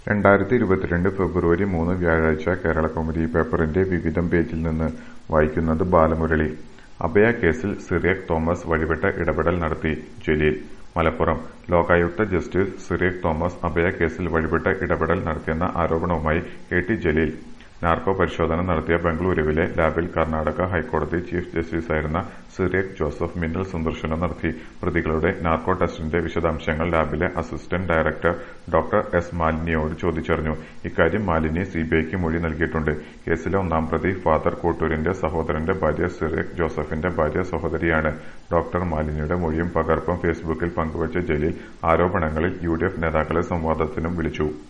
രണ്ടായിരത്തി ഇരുപത്തിരണ്ട് ഫെബ്രുവരി മൂന്ന് വ്യാഴാഴ്ച കേരളകൗമുദി പേപ്പറിന്റെ വിവിധം പേജിൽ നിന്ന് വായിക്കുന്നത് ബാലമുരളി അഭയ കേസിൽ സിറിയക് തോമസ് വഴിവിട്ട ഇടപെടൽ നടത്തി ജലീൽ മലപ്പുറം ലോകായുക്ത ജസ്റ്റിസ് സിറിയക് തോമസ് അഭയ കേസിൽ വഴിവിട്ട ഇടപെടൽ നടത്തിയെന്ന ആരോപണവുമായി കെ ടി ജലീൽ നാർക്കോ പരിശോധന നടത്തിയ ബംഗളൂരുവിലെ ലാബിൽ കർണാടക ഹൈക്കോടതി ചീഫ് ജസ്റ്റിസായിരുന്ന സിറിയക് ജോസഫ് മിന്നൽ സന്ദർശനം നടത്തി പ്രതികളുടെ നാർക്കോ ടെസ്റ്റിന്റെ വിശദാംശങ്ങൾ ലാബിലെ അസിസ്റ്റന്റ് ഡയറക്ടർ ഡോക്ടർ എസ് മാലിനിയോട് ചോദിച്ചറിഞ്ഞു ഇക്കാര്യം മാലിനി സിബിഐക്ക് മൊഴി നൽകിയിട്ടുണ്ട് കേസിലെ ഒന്നാം പ്രതി ഫാദർ കോട്ടൂരിന്റെ സഹോദരന്റെ ഭാര്യ സിറിയക് ജോസഫിന്റെ ഭാര്യ സഹോദരിയാണ് ഡോക്ടർ മാലിനിയുടെ മൊഴിയും പകർപ്പും ഫേസ്ബുക്കിൽ പങ്കുവച്ച ജലീൽ ആരോപണങ്ങളിൽ യു നേതാക്കളെ സംവാദത്തിനും വിളിച്ചു